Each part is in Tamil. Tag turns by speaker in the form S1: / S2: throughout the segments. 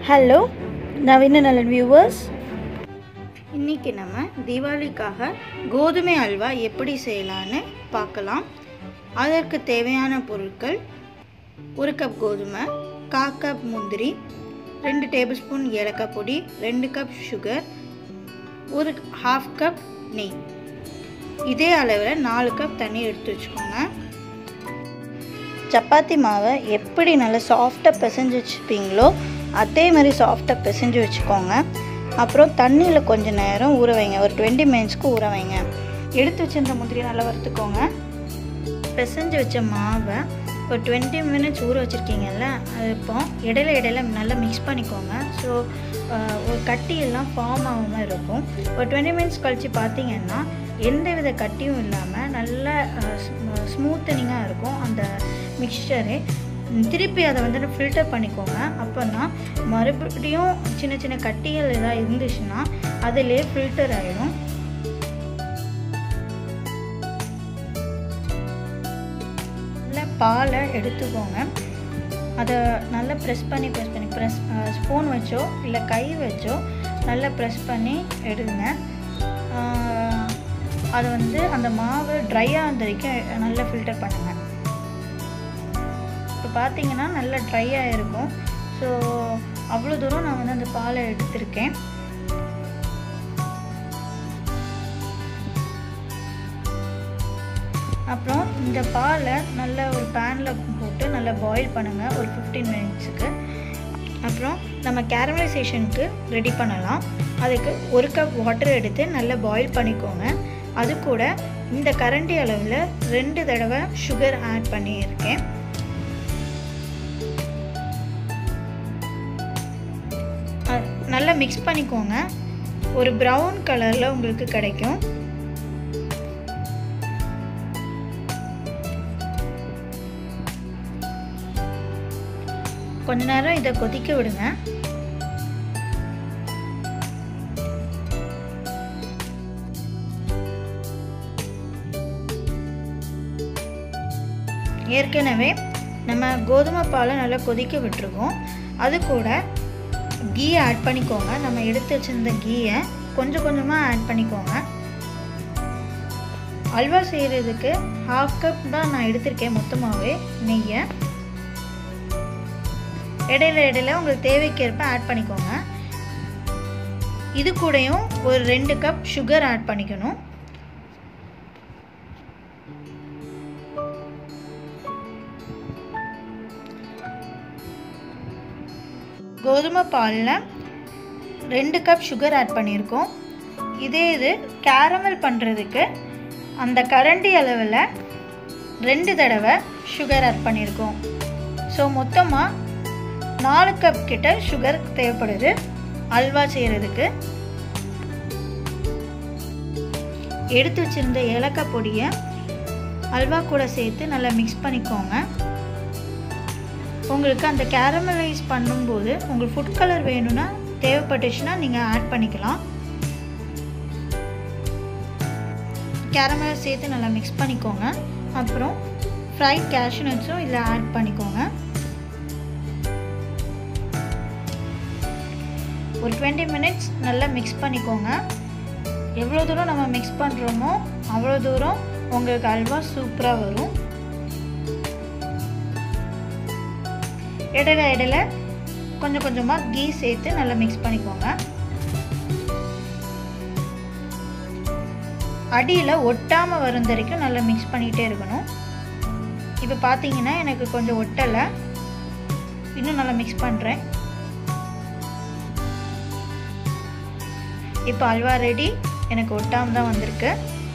S1: ஹலோ நவீன நலன் வியூவர்ஸ் இன்றைக்கி நம்ம தீபாவளிக்காக கோதுமை அல்வா எப்படி செய்யலான்னு பார்க்கலாம் அதற்கு தேவையான பொருட்கள் ஒரு கப் கோதுமை கா கப் முந்திரி ரெண்டு டேபிள் ஸ்பூன் ஏலக்காய் பொடி ரெண்டு கப் சுகர் ஒரு ஹாஃப் கப் நெய் இதே அளவில் நாலு கப் தண்ணி எடுத்து வச்சுக்கோங்க சப்பாத்தி மாவை எப்படி நல்லா சாஃப்டாக பிசைஞ்சு வச்சுப்பீங்களோ அதே மாதிரி சாஃப்டாக பிசைஞ்சு வச்சுக்கோங்க அப்புறம் தண்ணியில் கொஞ்சம் நேரம் ஊற வைங்க ஒரு டுவெண்ட்டி மினிட்ஸ்க்கு ஊற வைங்க எடுத்து வச்சிருந்த முந்திரியை நல்லா வறுத்துக்கோங்க பிசைஞ்சு வச்ச மாவை ஒரு டுவெண்ட்டி மினிட்ஸ் ஊற வச்சுருக்கீங்கல்ல அது இப்போ இடையில இடையில நல்லா மிக்ஸ் பண்ணிக்கோங்க ஸோ ஒரு கட்டியெல்லாம் ஃபார்ம் ஆகாமல் இருக்கும் ஒரு டுவெண்ட்டி மினிட்ஸ் கழித்து பார்த்தீங்கன்னா எந்த வித கட்டியும் இல்லாமல் நல்ல ஸ்மூத்தனிங்காக இருக்கும் அந்த மிக்சரே திருப்பி அதை வந்து ஃபில்டர் பண்ணிக்கோங்க அப்போனா மறுபடியும் சின்ன சின்ன கட்டிகள் எதாவது இருந்துச்சுன்னா அதிலே ஃபில்டர் ஆகிடும் நல்ல பாலை எடுத்துக்கோங்க அதை நல்லா ப்ரெஸ் பண்ணி ப்ரெஸ் பண்ணி ப்ரெஸ் ஸ்பூன் வச்சோ இல்லை கை வச்சோ நல்லா ப்ரெஸ் பண்ணி எடுங்க அதை வந்து அந்த மாவு ட்ரையாக இருந்த வரைக்கும் நல்லா ஃபில்டர் பண்ணுங்கள் இப்போ பார்த்தீங்கன்னா நல்லா ட்ரையாக இருக்கும் ஸோ அவ்வளோ தூரம் நான் வந்து அந்த பாலை எடுத்திருக்கேன் அப்புறம் இந்த பாலை நல்லா ஒரு பேனில் போட்டு நல்லா பாயில் பண்ணுங்கள் ஒரு ஃபிஃப்டீன் மினிட்ஸுக்கு அப்புறம் நம்ம கேரமலைசேஷனுக்கு ரெடி பண்ணலாம் அதுக்கு ஒரு கப் வாட்டர் எடுத்து நல்லா பாயில் பண்ணிக்கோங்க அது கூட இந்த கரண்டி அளவில் ரெண்டு தடவை சுகர் ஆட் பண்ணியிருக்கேன் நல்லா மிக்ஸ் பண்ணிக்கோங்க ஒரு ப்ரௌன் கலரில் உங்களுக்கு கிடைக்கும் கொஞ்ச நேரம் இதை கொதிக்க விடுங்க ஏற்கனவே நம்ம கோதுமை பாலை நல்லா கொதிக்க விட்டுருக்கோம் அது கூட கீ ஆட் பண்ணிக்கோங்க நம்ம எடுத்து வச்சிருந்த கீயை கொஞ்சம் கொஞ்சமாக ஆட் பண்ணிக்கோங்க அல்வா செய்கிறதுக்கு ஹாஃப் கப் தான் நான் எடுத்திருக்கேன் மொத்தமாகவே நெய்யை இடையில இடையில உங்களுக்கு தேவைக்கேற்ப ஆட் பண்ணிக்கோங்க இது கூடயும் ஒரு ரெண்டு கப் சுகர் ஆட் பண்ணிக்கணும் கோதுமை பாலில் ரெண்டு கப் சுகர் ஆட் பண்ணியிருக்கோம் இதே இது கேரமல் பண்ணுறதுக்கு அந்த கரண்டி அளவில் ரெண்டு தடவை சுகர் ஆட் பண்ணியிருக்கோம் ஸோ மொத்தமாக நாலு கப் கிட்ட சுகர் தேவைப்படுது அல்வா செய்கிறதுக்கு எடுத்து வச்சுருந்த ஏலக்காய் பொடியை அல்வா கூட சேர்த்து நல்லா மிக்ஸ் பண்ணிக்கோங்க உங்களுக்கு அந்த கேரமலைஸ் பண்ணும்போது உங்களுக்கு ஃபுட் கலர் வேணும்னா தேவைப்பட்டுச்சுன்னா நீங்கள் ஆட் பண்ணிக்கலாம் கேரமலை சேர்த்து நல்லா மிக்ஸ் பண்ணிக்கோங்க அப்புறம் ஃப்ரைட் கேஷ்யூநட்ஸும் இதில் ஆட் பண்ணிக்கோங்க ஒரு டுவெண்ட்டி மினிட்ஸ் நல்லா மிக்ஸ் பண்ணிக்கோங்க எவ்வளோ தூரம் நம்ம மிக்ஸ் பண்ணுறோமோ அவ்வளோ தூரம் உங்களுக்கு அல்வா சூப்பராக வரும் இடையில இடையில கொஞ்சம் கொஞ்சமாக கீ சேர்த்து நல்லா மிக்ஸ் பண்ணிக்கோங்க அடியில் ஒட்டாமல் வரும் வரைக்கும் நல்லா மிக்ஸ் பண்ணிகிட்டே இருக்கணும் இப்போ பார்த்தீங்கன்னா எனக்கு கொஞ்சம் ஒட்டலை இன்னும் நல்லா மிக்ஸ் பண்ணுறேன் இப்போ அல்வா ரெடி எனக்கு ஒட்டாமல் தான் வந்திருக்கு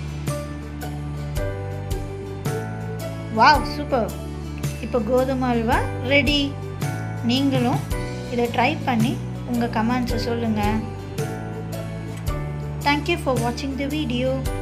S1: வாவ் சூப்பர் இப்போ கோதுமை அல்வா ரெடி நீங்களும் இதை ட்ரை பண்ணி உங்கள் கமெண்ட்ஸை சொல்லுங்கள் தேங்க்யூ ஃபார் வாட்சிங் த வீடியோ